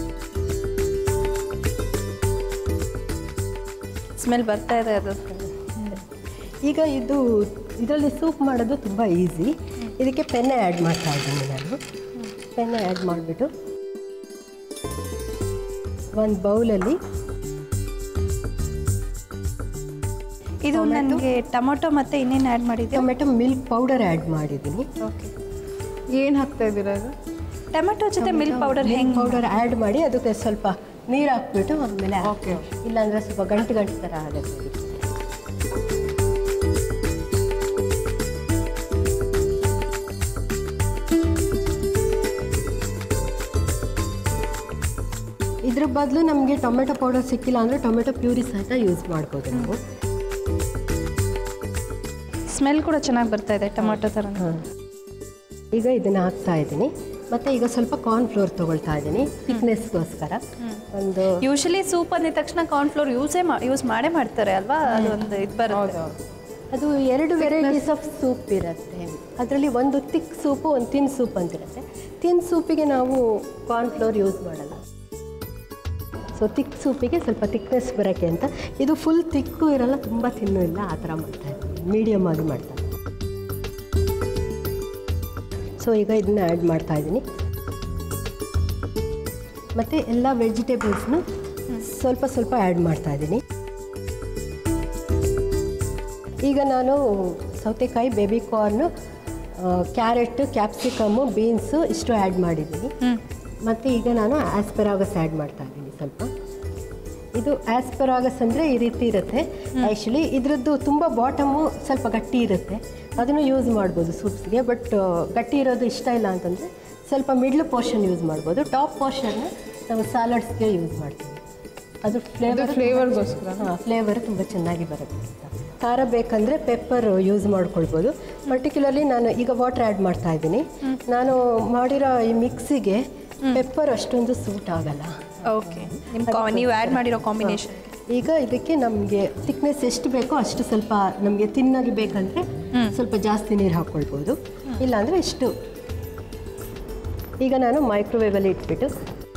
ಸ್ಮೆಲ್ ಬರ್ತಾ ಇದೆ ಅದು ಈಗ ಇದು ಇದರಲ್ಲಿ ಸೂಪ್ ಮಾಡೋದು ತುಂಬ ಈಸಿ ಇದಕ್ಕೆ ಪೆನ್ನೆ ಆ್ಯಡ್ ಮಾಡ್ತಾ ಇದ್ದೀನಿ ನಾನು ಪೆನ್ನೆ ಆ್ಯಡ್ ಮಾಡಿಬಿಟ್ಟು ಒಂದು ಬೌಲಲ್ಲಿ ಇದು ನನಗೆ ಟೊಮೊಟೊ ಮತ್ತೆ ಇನ್ನೇನು ಆ್ಯಡ್ ಮಾಡಿದ್ದೆ ಟೊಮೆಟೊ ಮಿಲ್ಕ್ ಪೌಡರ್ ಆ್ಯಡ್ ಮಾಡಿದ್ದೀನಿ ಓಕೆ ಏನು ಹಾಕ್ತಾ ಇದ್ದೀರಾ ಇದು ಟೊಮೆಟೊ ಜೊತೆ ಮಿಲ್ಕ್ ಪೌಡರ್ ಹೆಂಗೆ ಪೌಡರ್ ಆ್ಯಡ್ ಮಾಡಿ ಅದಕ್ಕೆ ಸ್ವಲ್ಪ ನೀರು ಹಾಕ್ಬಿಟ್ಟು ಆಮೇಲೆ Okay. ಇಲ್ಲಾಂದರೆ ಸ್ವಲ್ಪ ಗಂಟು ಗಂಟು ಥರ ಆಗುತ್ತೆ ಇದ್ರ ಬದಲು ನಮಗೆ ಟೊಮೆಟೊ ಪೌಡರ್ ಸಿಕ್ಕಿಲ್ಲ ಅಂದರೆ ಟೊಮೆಟೊ ಪ್ಯೂರಿ ಸಹಿತ ಯೂಸ್ ಮಾಡ್ಬೋದು ನಾವು ಸ್ಮೆಲ್ ಕೂಡ ಚೆನ್ನಾಗಿ ಬರ್ತಾ ಇದೆ ಟೊಮೊಟೊ ಥರ ಈಗ ಇದನ್ನು ಹಾಕ್ತಾ ಇದ್ದೀನಿ ಮತ್ತು ಈಗ ಸ್ವಲ್ಪ ಕಾರ್ನ್ ಫ್ಲೋರ್ ತೊಗೊಳ್ತಾ ಇದ್ದೀನಿ ಥಿಕ್ನೆಸ್ಗೋಸ್ಕರ ಒಂದು ಯೂಶಲಿ ಸೂಪ್ ಅಂದಿದ ತಕ್ಷಣ ಕಾರ್ನ್ಫ್ಲೋರ್ ಯೂಸೇ ಯೂಸ್ ಮಾಡೇ ಮಾಡ್ತಾರೆ ಅಲ್ವಾ ಅದು ಒಂದು ಇದು ಬರುತ್ತೆ ಅದು ಎರಡು ವೆರೈಟೀಸ್ ಆಫ್ ಸೂಪ್ ಇರುತ್ತೆ ಅದರಲ್ಲಿ ಒಂದು ತಿಕ್ ಸೂಪು ಒಂದು ತಿನ್ ಸೂಪ್ ಅಂತಿರುತ್ತೆ ತಿನ್ ಸೂಪಿಗೆ ನಾವು ಕಾರ್ನ್ಫ್ಲೋರ್ ಯೂಸ್ ಮಾಡಲ್ಲ ಸೊ ತಿಕ್ ಸೂಪಿಗೆ ಸ್ವಲ್ಪ ತಿಕ್ನೆಸ್ ಬರೋಕ್ಕೆ ಅಂತ ಇದು ಫುಲ್ ತಿಕ್ಕು ಇರಲ್ಲ ತುಂಬ ತಿನ್ನು ಇಲ್ಲ ಆ ಥರ ಮಾಡ್ತಾ ಇದ್ದೀನಿ ಮೀಡಿಯಮ್ ಆಗಿ ಮಾಡ್ತಾ ಇದ್ದೀನಿ ಸೊ ಈಗ ಇದನ್ನ ಆ್ಯಡ್ ಮಾಡ್ತಾ ಇದ್ದೀನಿ ಮತ್ತು ಎಲ್ಲ ವೆಜಿಟೇಬಲ್ಸ್ನು ಸ್ವಲ್ಪ ಸ್ವಲ್ಪ ಆ್ಯಡ್ ಮಾಡ್ತಾ ಇದ್ದೀನಿ ಈಗ ನಾನು ಸೌತೆಕಾಯಿ baby corn carrot capsicum beans ಇಷ್ಟು ಆ್ಯಡ್ ಮಾಡಿದ್ದೀನಿ ಮತ್ತು ಈಗ ನಾನು ಆಸ್ಪೆರಾಗಸ್ ಆ್ಯಡ್ ಮಾಡ್ತಾ ಇದ್ದೀನಿ ಸ್ವಲ್ಪ ಇದು ಆಸ್ಪೆರಾಗಸ್ ಅಂದರೆ ಈ ರೀತಿ ಇರುತ್ತೆ ಆ್ಯಕ್ಚುಲಿ ಇದ್ರದ್ದು ತುಂಬ ಬಾಟಮು ಸ್ವಲ್ಪ ಗಟ್ಟಿ ಇರುತ್ತೆ ಅದನ್ನು ಯೂಸ್ ಮಾಡ್ಬೋದು ಸೂಪ್ಸ್ಗೆ ಬಟ್ ಗಟ್ಟಿ ಇರೋದು ಇಷ್ಟ ಇಲ್ಲ ಅಂತಂದರೆ ಸ್ವಲ್ಪ ಮಿಡ್ಲ್ ಪೋರ್ಷನ್ ಯೂಸ್ ಮಾಡ್ಬೋದು ಟಾಪ್ ಪೋರ್ಷನ್ನ ನಾವು ಸ್ಯಾಲಡ್ಸ್ಗೆ ಯೂಸ್ ಮಾಡ್ತೀವಿ ಅದು ಫ್ಲೇವರ್ ಫ್ಲೇವರ್ಗೋಸ್ಕರ ಹಾಂ ಫ್ಲೇವರ್ ತುಂಬ ಚೆನ್ನಾಗಿ ಬರುತ್ತೆ ಅಂತ ಖಾರ ಬೇಕಂದರೆ ಪೆಪ್ಪರ್ ಯೂಸ್ ಮಾಡ್ಕೊಳ್ಬೋದು ಪರ್ಟಿಕ್ಯುಲರ್ಲಿ ನಾನು ಈಗ ವಾಟರ್ ಆ್ಯಡ್ ಮಾಡ್ತಾ ಇದ್ದೀನಿ ನಾನು ಮಾಡಿರೋ ಈ ಮಿಕ್ಸಿಗೆ ಪೆಪ್ಪರ್ ಅಷ್ಟೊಂದು ಸೂಟ್ ಆಗಲ್ಲ ಓಕೆ ನಿಮ್ಮ ನೀವು ಆ್ಯಡ್ ಮಾಡಿರೋ ಕಾಂಬಿನೇಷನ್ ಈಗ ಇದಕ್ಕೆ ನಮಗೆ ಥಿಕ್ನೆಸ್ ಎಷ್ಟು ಬೇಕೋ ಅಷ್ಟು ಸ್ವಲ್ಪ ನಮಗೆ ತಿನ್ನಾಗಿ ಬೇಕಂದರೆ ಸ್ವಲ್ಪ ಜಾಸ್ತಿ ನೀರು ಹಾಕ್ಕೊಳ್ಬೋದು ಇಲ್ಲಾಂದರೆ ಇಷ್ಟು ಈಗ ನಾನು ಮೈಕ್ರೋವೇವಲ್ಲಿ ಇಟ್ಬಿಟ್ಟು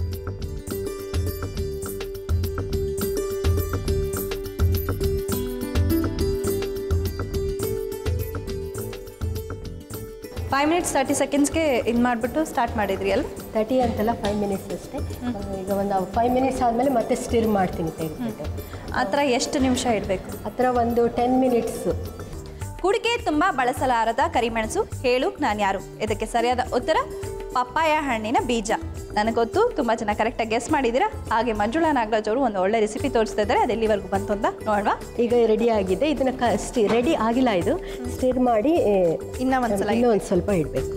ಫೈವ್ ಮಿನಿಟ್ಸ್ ತರ್ಟಿ ಸೆಕೆಂಡ್ಸ್ಗೆ ಇದು ಮಾಡಿಬಿಟ್ಟು ಸ್ಟಾರ್ಟ್ ಮಾಡಿದ್ರಿ ಅಲ್ಲ ತರ್ಟಿ ಅಂತಲ್ಲ ಫೈವ್ ಮಿನಿಟ್ಸ್ ಅಷ್ಟೇ ಈಗ ಒಂದು ಫೈವ್ ಮಿನಿಟ್ಸ್ ಆದಮೇಲೆ ಮತ್ತೆ ಸ್ಟಿರ್ ಮಾಡ್ತೀನಿ ತೆಗೆದ್ಬಿಟ್ಟು ಆ ಥರ ಎಷ್ಟು ನಿಮಿಷ ಇಡಬೇಕು ಆ ಥರ ಒಂದು ಟೆನ್ ಮಿನಿಟ್ಸು ಕುಡಿಕೆ ತುಂಬ ಬಳಸಲಾರದ ಕರಿಮೆಣಸು ಹೇಳು ನಾನು ಯಾರು ಇದಕ್ಕೆ ಸರಿಯಾದ ಉತ್ತರ ಪಪ್ಪಾಯ ಹಣ್ಣಿನ ಬೀಜ ನನಗೆ ಗೊತ್ತು ತುಂಬ ಜನ ಕರೆಕ್ಟಾಗಿ ಗೆಸ್ ಮಾಡಿದ್ದೀರಾ ಹಾಗೆ ಮಂಜುಳಾ ನಾಗರಾಜ್ ಅವರು ಒಂದು ಒಳ್ಳೆ ರೆಸಿಪಿ ತೋರಿಸ್ತಾ ಇದ್ದಾರೆ ಅದು ಎಲ್ಲಿವರೆಗೂ ಬಂತು ಅಂತ ನೋಡುವ ಈಗ ರೆಡಿ ಆಗಿದೆ ಇದನ್ನು ಕ ಸ್ಟಿ ರೆಡಿ ಆಗಿಲ್ಲ ಇದು ಸ್ಟಿರ್ ಮಾಡಿ ಇನ್ನೂ ಒಂದ್ಸಲ ಇನ್ನೂ ಒಂದು ಸ್ವಲ್ಪ ಇಡಬೇಕು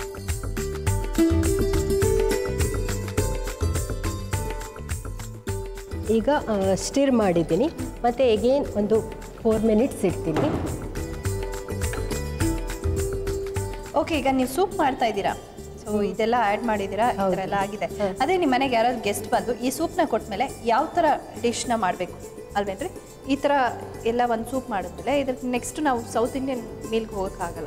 ಈಗ ಸ್ಟಿರ್ ಮಾಡಿದ್ದೀನಿ ಮತ್ತು ಎಗೇನ್ ಒಂದು ಫೋರ್ ಮಿನಿಟ್ಸ್ ಇಡ್ತೀನಿ ಓಕೆ ಈಗ ನೀವು ಸೂಪ್ ಮಾಡ್ತಾ ಇದ್ದೀರಾ ಸೊ ಇದೆಲ್ಲ ಆ್ಯಡ್ ಮಾಡಿದ್ದೀರಾ ಈ ಥರ ಎಲ್ಲ ಆಗಿದೆ ಅದೇ ನಿಮ್ಮ ಮನೆಗೆ ಯಾರಾದ್ರು ಗೆಸ್ಟ್ ಬಂದು ಈ ಸೂಪ್ನ ಕೊಟ್ಮೇಲೆ ಯಾವ ಥರ ಡಿಶ್ನ ಮಾಡಬೇಕು ಅಲ್ವೇನ್ರಿ ಈ ಥರ ಎಲ್ಲ ಒಂದು ಸೂಪ್ ಮಾಡಿದ್ಮೇಲೆ ಇದ್ರ ನೆಕ್ಸ್ಟ್ ನಾವು ಸೌತ್ ಇಂಡಿಯನ್ ಮೀಲ್ಗೆ ಹೋಗೋಕ್ಕಾಗಲ್ಲ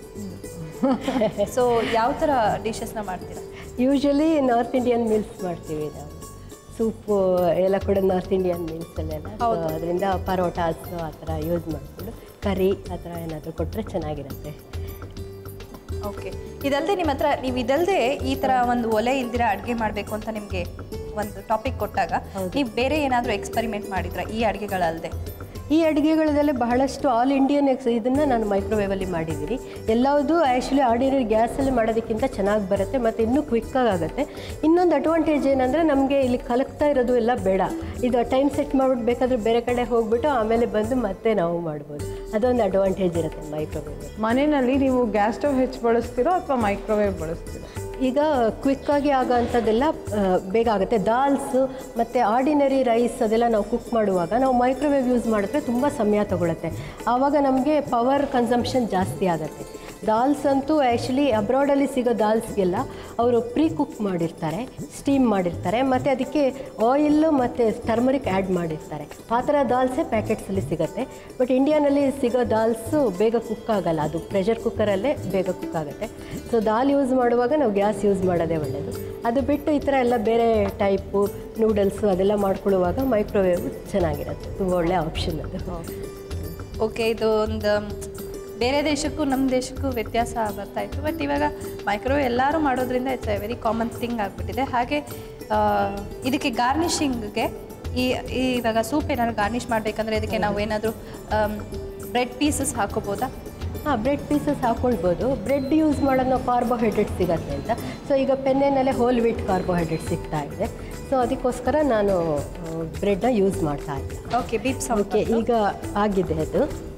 ಸೊ ಯಾವ ಥರ ಡಿಶಸ್ನ ಮಾಡ್ತೀರಾ ಯೂಶ್ವಲಿ ನಾರ್ತ್ ಇಂಡಿಯನ್ ಮೀಲ್ಸ್ ಮಾಡ್ತೀವಿ ನಾವು ಸೂಪು ಎಲ್ಲ ಕೂಡ ನಾರ್ತ್ ಇಂಡಿಯನ್ ಮೀಲ್ಸಲ್ಲೆಲ್ಲ ಹೌದು. ಅದರಿಂದ ಪರೋಟಾಸ್ ಆ ಥರ ಯೂಸ್ ಮಾಡಿಕೊಂಡು ಕರಿ ಆ ಥರ ಏನಾದರೂ ಕೊಟ್ಟರೆ ಚೆನ್ನಾಗಿರುತ್ತೆ ಓಕೆ ಇದಲ್ಲದೆ ನಿಮ್ಮ ಹತ್ರ ನೀವು ಇದಲ್ಲದೆ ಈ ಥರ ಒಂದು ಒಲೆ ಇಲ್ದಿರ ಅಡುಗೆ ಮಾಡಬೇಕು ಅಂತ ನಿಮಗೆ ಒಂದು ಟಾಪಿಕ್ ಕೊಟ್ಟಾಗ ನೀವು ಬೇರೆ ಏನಾದರೂ ಎಕ್ಸ್ಪೆರಿಮೆಂಟ್ ಮಾಡಿದ್ರ ಈ ಅಡುಗೆಗಳಲ್ಲದೆ ಈ ಅಡುಗೆಗಳದಲ್ಲೇ ಬಹಳಷ್ಟು ಆಲ್ ಇಂಡಿಯನ್ ಎಕ್ಸ್ ಇದನ್ನು ನಾನು ಮೈಕ್ರೋವೇವಲ್ಲಿ ಮಾಡಿದ್ದೀನಿ ಎಲ್ಲವುದು ಆ್ಯಕ್ಚುಲಿ ಆರ್ಡಿನರಿ ಗ್ಯಾಸಲ್ಲಿ ಮಾಡೋದಕ್ಕಿಂತ ಚೆನ್ನಾಗಿ ಬರುತ್ತೆ ಮತ್ತು ಇನ್ನೂ ಕ್ವಿಕ್ಕಾಗಿ ಆಗುತ್ತೆ ಇನ್ನೊಂದು ಅಡ್ವಾಂಟೇಜ್ ಏನಂದರೆ ನಮಗೆ ಇಲ್ಲಿ ಕಲಕ್ತಾ ಇರೋದು ಎಲ್ಲ ಬೇಡ ಇದು ಟೈಮ್ ಸೆಟ್ ಮಾಡ್ಬಿಟ್ಟು ಬೇಕಾದರೆ ಬೇರೆ ಕಡೆ ಹೋಗ್ಬಿಟ್ಟು ಆಮೇಲೆ ಬಂದು ಮತ್ತೆ ನಾವು ಮಾಡ್ಬೋದು ಅದೊಂದು ಅಡ್ವಾಂಟೇಜ್ ಇರುತ್ತೆ ಮೈಕ್ರೋವೇವ್ ಮನೆಯಲ್ಲಿ ನೀವು ಗ್ಯಾಸ್ ಸ್ಟವ್ ಹೆಚ್ಚು ಬಳಸ್ತೀರೋ ಅಥವಾ ಮೈಕ್ರೋವೇವ್ ಬಳಸ್ತೀರೋ ಈಗ ಕ್ವಿಕ್ಕಾಗಿ ಆಗೋ ಅಂಥದ್ದೆಲ್ಲ ಆ, ಬೇಗ ಆಗುತ್ತೆ ದಾಲ್ಸು ಮತ್ತು ಆರ್ಡಿನರಿ ರೈಸ್ ಅದೆಲ್ಲ ನಾವು ಕುಕ್ ಮಾಡುವಾಗ ನಾವು ಮೈಕ್ರೋವೇವ್ ಯೂಸ್ ಮಾಡಿದ್ರೆ ತುಂಬ ಸಮಯ ತಗೊಳುತ್ತೆ ಆವಾಗ ನಮಗೆ ಪವರ್ ಕನ್ಸಂಪ್ಷನ್ ಜಾಸ್ತಿ ಆಗುತ್ತೆ ದಾಲ್ಸ್ ಅಂತೂ ಆ್ಯಕ್ಚುಲಿ ಅಬ್ರಾಡಲ್ಲಿ ಸಿಗೋ ದಾಲ್ಸ್ಗೆಲ್ಲ ಅವರು ಪ್ರೀ ಕುಕ್ ಮಾಡಿರ್ತಾರೆ ಸ್ಟೀಮ್ ಮಾಡಿರ್ತಾರೆ ಮತ್ತು ಅದಕ್ಕೆ ಆಯಿಲ್ಲು ಮತ್ತು ಟರ್ಮರಿಕ್ ಆ್ಯಡ್ ಮಾಡಿರ್ತಾರೆ ಆ ಥರ ದಾಲ್ಸೇ ಪ್ಯಾಕೆಟ್ಸಲ್ಲಿ ಸಿಗುತ್ತೆ ಬಟ್ ಇಂಡಿಯಾನಲ್ಲಿ ಸಿಗೋ ದಾಲ್ಸು ಬೇಗ ಕುಕ್ ಆಗಲ್ಲ ಅದು ಪ್ರೆಷರ್ ಕುಕ್ಕರಲ್ಲೇ ಬೇಗ ಕುಕ್ ಆಗುತ್ತೆ ಸೊ ದಾಲ್ ಯೂಸ್ ಮಾಡುವಾಗ ನಾವು ಗ್ಯಾಸ್ ಯೂಸ್ ಮಾಡೋದೇ ಒಳ್ಳೆಯದು ಅದು ಬಿಟ್ಟು ಈ ಥರ ಎಲ್ಲ ಬೇರೆ ಟೈಪು ನೂಡಲ್ಸು ಅದೆಲ್ಲ ಮಾಡ್ಕೊಳ್ಳುವಾಗ ಮೈಕ್ರೋವೇವ್ ಚೆನ್ನಾಗಿರುತ್ತೆ ತುಂಬ ಒಳ್ಳೆಯ ಆಪ್ಷನ್ ಅದು ಓಕೆ ಇದು ಒಂದು ಬೇರೆ ದೇಶಕ್ಕೂ ನಮ್ಮ ದೇಶಕ್ಕೂ ವ್ಯತ್ಯಾಸ ಬರ್ತಾ ಇತ್ತು ಬಟ್ ಇವಾಗ ಮೈಕ್ರೋವೇವ್ ಎಲ್ಲರೂ ಮಾಡೋದ್ರಿಂದ it's a very common thing ಆಗಿಬಿಟ್ಟಿದೆ ಹಾಗೆ ಆ, ಇದಕ್ಕೆ ಗಾರ್ನಿಷಿಂಗ್ಗೆ ಈ ಈ ಇವಾಗ ಸೂಪ್ ಏನಾದ್ರು ಗಾರ್ನಿಷ್ ಮಾಡಬೇಕಂದ್ರೆ ಇದಕ್ಕೆ ನಾವು ಏನಾದರೂ ಬ್ರೆಡ್ ಪೀಸಸ್ ಹಾಕೋಬೋದಾ ಹಾಂ ಬ್ರೆಡ್ ಪೀಸಸ್ ಹಾಕ್ಕೊಳ್ಬೋದು ಬ್ರೆಡ್ ಯೂಸ್ ಮಾಡೋದು ನಾವು ಕಾರ್ಬೋಹೈಡ್ರೇಟ್ ಸಿಗತ್ತೆ ಅಂತ ಸೊ ಈಗ ಪೆನ್ನೆನಲ್ಲೇ ಹೋಲ್ ವೀಟ್ ಕಾರ್ಬೋಹೈಡ್ರೇಟ್ ಸಿಗ್ತಾ ಇದೆ ಸೊ ಅದಕ್ಕೋಸ್ಕರ ನಾನು ಬ್ರೆಡ್ನ ಯೂಸ್ ಮಾಡ್ತಾ ಇದ್ದೆ ಓಕೆ ಬೀಪ್ ಓಕೆ ಈಗ ಆಗಿದೆ ಅದು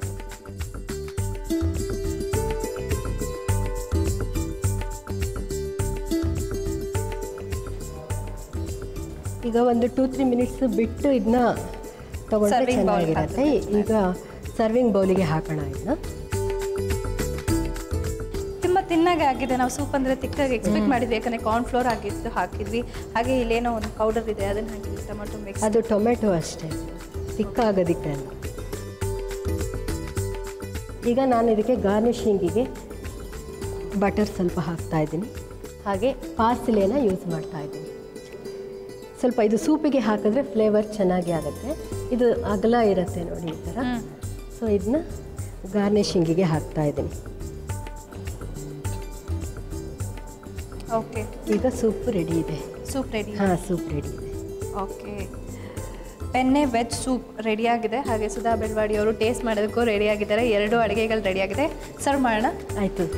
ಈಗ ಒಂದು ಟೂ ತ್ರೀ ಮಿನಿಟ್ಸ್ ಬಿಟ್ಟು ಇದನ್ನ ತಗೊಂಡ್ರೆ Serving bowl ಚೆನ್ನಾಗಿರುತ್ತೆ ಈಗ ಸರ್ವಿಂಗ್ ಬೌಲಿಗೆ ಹಾಕೋಣ ಇದನ್ನ ತುಂಬ ತಿನ್ನಾಗೆ ಆಗಿದೆ ನಾವು ಸೂಪ್ ಅಂದರೆ ತಿಕ್ಕಾಗಿ ಎಕ್ಸ್ಪೆಕ್ಟ್ ಮಾಡಿದ್ವಿ ಯಾಕಂದರೆ ಕಾರ್ನ್ ಫ್ಲೋರ್ ಆಗಿತ್ತು ಹಾಕಿದ್ವಿ ಹಾಗೆ ಇಲ್ಲೇನೋ ಒಂದು ಪೌಡರ್ ಇದೆ ಅದನ್ನು ಹಾಕಿದ್ವಿ ಟೊಮೆಟೊ ಮಿಕ್ಸ್ ಅದು ಟೊಮೆಟೊ ಅಷ್ಟೇ ತಿಕ್ಕಾಗೋದಕ್ಕೆ ಅಲ್ಲ ಈಗ ನಾನು ಇದಕ್ಕೆ ಗಾರ್ನಿಷಿಂಗಿಗೆ ಬಟರ್ ಸ್ವಲ್ಪ ಹಾಕ್ತಾ ಇದ್ದೀನಿ ಹಾಗೆ ಪಾರ್ಸಿಲೇನ ಯೂಸ್ ಮಾಡ್ತಾ ಇದ್ದೀನಿ ಸ್ವಲ್ಪ ಇದು ಸೂಪಿಗೆ ಹಾಕಿದ್ರೆ ಫ್ಲೇವರ್ ಚೆನ್ನಾಗಿ ಆಗುತ್ತೆ ಇದು ಅಗಲ ಇರುತ್ತೆ ನೋಡಿ ಈ ಥರ ಹ್ಮ್. ಸೊ ಇದನ್ನ ಗಾರ್ನಿಷಿಂಗಿಗೆ ಹಾಕ್ತಾ ಇದ್ದೀನಿ ಓಕೆ ಈಗ ಸೂಪ್ ರೆಡಿ ಇದೆ ಸೂಪ್ ರೆಡಿ ಹಾಂ ಸೂಪ್ ರೆಡಿ ಇದೆ ಓಕೆ ಪೆನ್ನೆ ವೆಜ್ ಸೂಪ್ ರೆಡಿಯಾಗಿದೆ ಹಾಗೆ ಸುಧಾ ಬೆಳವಾಡಿ ಅವರು ಟೇಸ್ಟ್ ಮಾಡೋದಕ್ಕೂ ರೆಡಿಯಾಗಿದ್ದಾರೆ ಎರಡು ಅಡುಗೆಗಳು ರೆಡಿಯಾಗಿದೆ ಸರ್ವ್ ಮಾಡೋಣ ಆಯಿತು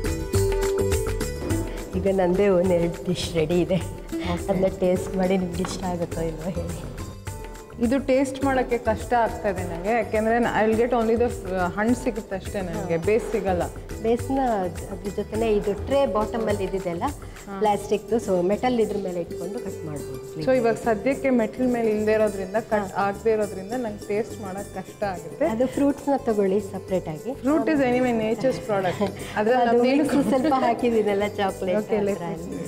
ಈಗ ನಂದೇ ಒಂದೆರಡು ಡಿಶ್ ರೆಡಿ ಇದೆ ಅದನ್ನ ಟೇಸ್ಟ್ ಮಾಡಿ ನಿಮ್ಗೆ ಇಷ್ಟ ಆಗುತ್ತೋ ಇಲ್ವೋ ಹೇಳಿ ಇದು ಟೇಸ್ಟ್ ಮಾಡೋಕ್ಕೆ ಕಷ್ಟ ಆಗ್ತಾ ಇದೆ ನನಗೆ ಯಾಕೆಂದರೆ I will get only the ಹಣ್ಣು ಸಿಗುತ್ತೆ ಅಷ್ಟೇ ನನಗೆ ಬೇಸ್ ಸಿಗಲ್ಲ ಬೇಸ್ನ ಅದ್ರ ಜೊತೆನೇ ಇದು ಟ್ರೇ ಬಾಟಮಲ್ಲಿ ಇದ್ದಿದೆಲ್ಲ ಪ್ಲಾಸ್ಟಿಕ್ದು ಸೊ ಮೆಟಲ್ ಇದ್ರ ಮೇಲೆ ಇಟ್ಕೊಂಡು ಕಟ್ ಮಾಡ್ಬೋದು ಸೊ ಇವಾಗ ಸದ್ಯಕ್ಕೆ ಮೆಟ್ಲ್ ಮೇಲೆ ಇಲ್ಲದೆ ಇರೋದ್ರಿಂದ ಕಟ್ ಆಗದೆ ಇರೋದ್ರಿಂದ ನಂಗೆ ಟೇಸ್ಟ್ ಮಾಡೋಕ್ಕೆ ಕಷ್ಟ ಆಗುತ್ತೆ ಅದು ಫ್ರೂಟ್ಸ್ನ ತಗೊಳ್ಳಿ ಸಪ್ರೇಟಾಗಿ fruit is anyway nature's product ಅದು ಅದ್ರಲ್ಲಿ mix ಸ್ವಲ್ಪ ಹಾಕಿದ್ದೀನಲ್ಲ chocolate Okay, let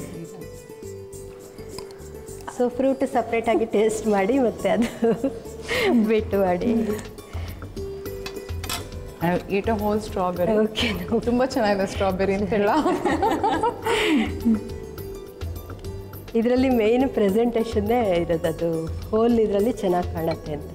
so fruit ಸಪ್ರೇಟಾಗಿ ಟೇಸ್ಟ್ ಮಾಡಿ ಮತ್ತೆ ಅದು ಬಿಟ್ಟು ಮಾಡಿ eat a whole strawberry okay ತುಂಬ ಚೆನ್ನಾಗಿದೆ ಸ್ಟ್ರಾಬೆರಿ ಅಂತ ಹೇಳ ಇದರಲ್ಲಿ ಮೇಯ್ನ್ ಪ್ರೆಸೆಂಟೇಷನ್ನೇ ಇರೋದು ಅದು ಹೋಲ್ ಇದರಲ್ಲಿ ಚೆನ್ನಾಗಿ ಕಾಣುತ್ತೆ ಅಂತ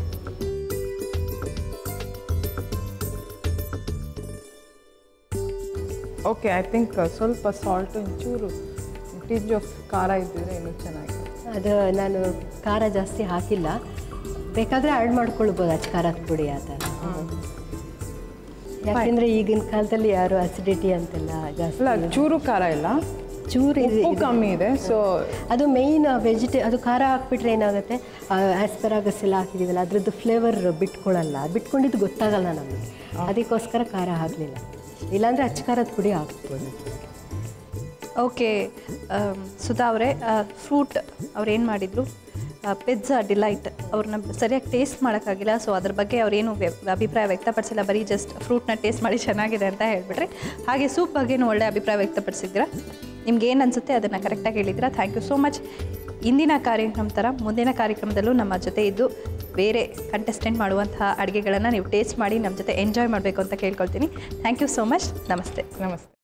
ಓಕೆ ಐ ಥಿಂಕ್ ಸ್ವಲ್ಪ ಸಾಲ್ಟ್ ಒಂಚೂರು ಟಿಂಜ್ ಆಫ್ ಖಾರ ಇದ್ದಿದ್ರೆ ಇನ್ನೂ ಚೆನ್ನಾಗಿದೆ ಅದು ನಾನು ಖಾರ ಜಾಸ್ತಿ ಹಾಕಿಲ್ಲ ಬೇಕಾದರೆ ಆ್ಯಡ್ ಮಾಡ್ಕೊಳ್ಬೋದು ಅಚ್ಚ ಖಾರದ ಪುಡಿ ಆ ಥರ ಯಾಕೆಂದರೆ ಈಗಿನ ಕಾಲದಲ್ಲಿ ಯಾರು ಅಸಿಡಿಟಿ ಅಂತೆಲ್ಲ ಜಾಸ್ತಿ ಅಲ್ಲ ಚೂರು ಖಾರ ಇಲ್ಲ ಚೂರು ಇದೆ ಉಪ್ಪು ಕಮ್ಮಿ ಇದೆ ಸೊ ಅದು ಮೇಯ್ನ್ ವೆಜಿಟೇ ಅದು ಖಾರ ಹಾಕ್ಬಿಟ್ರೆ ಏನಾಗುತ್ತೆ ಆಸ್ಪರಾಗಸ್ ಎಲ್ಲ ಹಾಕಿದ್ದೀವಲ್ಲ ಅದ್ರದ್ದು ಫ್ಲೇವರ್ ಬಿಟ್ಕೊಳ್ಳಲ್ಲ ಬಿಟ್ಕೊಂಡಿದ್ದು ಗೊತ್ತಾಗಲ್ಲ ನಮಗೆ ಅದಕ್ಕೋಸ್ಕರ ಖಾರ ಹಾಕಲಿಲ್ಲ ಇಲ್ಲಾಂದರೆ ಅಚ್ಚ ಖಾರದ ಪುಡಿ ಹಾಕ್ಬೋದು ಓಕೆ ಸುಧಾ ಅವರೇ ಫ್ರೂಟ್ ಅವ್ರು ಏನು ಮಾಡಿದರು ಪಿಜ್ಜಾ ಡಿಲೈಟ್ ಅವ್ರನ್ನ ಸರಿಯಾಗಿ ಟೇಸ್ಟ್ ಮಾಡೋಕ್ಕಾಗಿಲ್ಲ ಸೊ ಅದ್ರ ಬಗ್ಗೆ ಅವ್ರೇನು ವ್ಯ- ಅಭಿಪ್ರಾಯ ವ್ಯಕ್ತಪಡಿಸಿಲ್ಲ ಬರೀ ಜಸ್ಟ್ ಫ್ರೂಟ್ನ ಟೇಸ್ಟ್ ಮಾಡಿ ಚೆನ್ನಾಗಿದೆ ಅಂತ ಹೇಳಿಬಿಟ್ರೆ ಹಾಗೆ ಸೂಪ್ ಬಗ್ಗೆನೂ ಒಳ್ಳೆ ಅಭಿಪ್ರಾಯ ವ್ಯಕ್ತಪಡಿಸಿದ್ದೀರಾ ನಿಮ್ಗೆ ಏನು ಅನಿಸುತ್ತೆ ಅದನ್ನು ಕರೆಕ್ಟಾಗಿ ಹೇಳಿದ್ದೀರಾ ಥ್ಯಾಂಕ್ ಯು ಸೋ ಮಚ್ ಇಂದಿನ ಕಾರ್ಯಕ್ರಮ ಥರ ಮುಂದಿನ ಕಾರ್ಯಕ್ರಮದಲ್ಲೂ ನಮ್ಮ ಜೊತೆ ಇದ್ದು ಬೇರೆ ಕಂಟೆಸ್ಟೆಂಟ್ ಮಾಡುವಂತಹ ಅಡುಗೆಗಳನ್ನು ನೀವು ಟೇಸ್ಟ್ ಮಾಡಿ ನಮ್ಮ ಜೊತೆ ಎಂಜಾಯ್ ಮಾಡಬೇಕು ಅಂತ ಕೇಳ್ಕೊಳ್ತೀನಿ ಥ್ಯಾಂಕ್ ಯು ಸೋ ಮಚ್ ನಮಸ್ತೆ ನಮಸ್ತೆ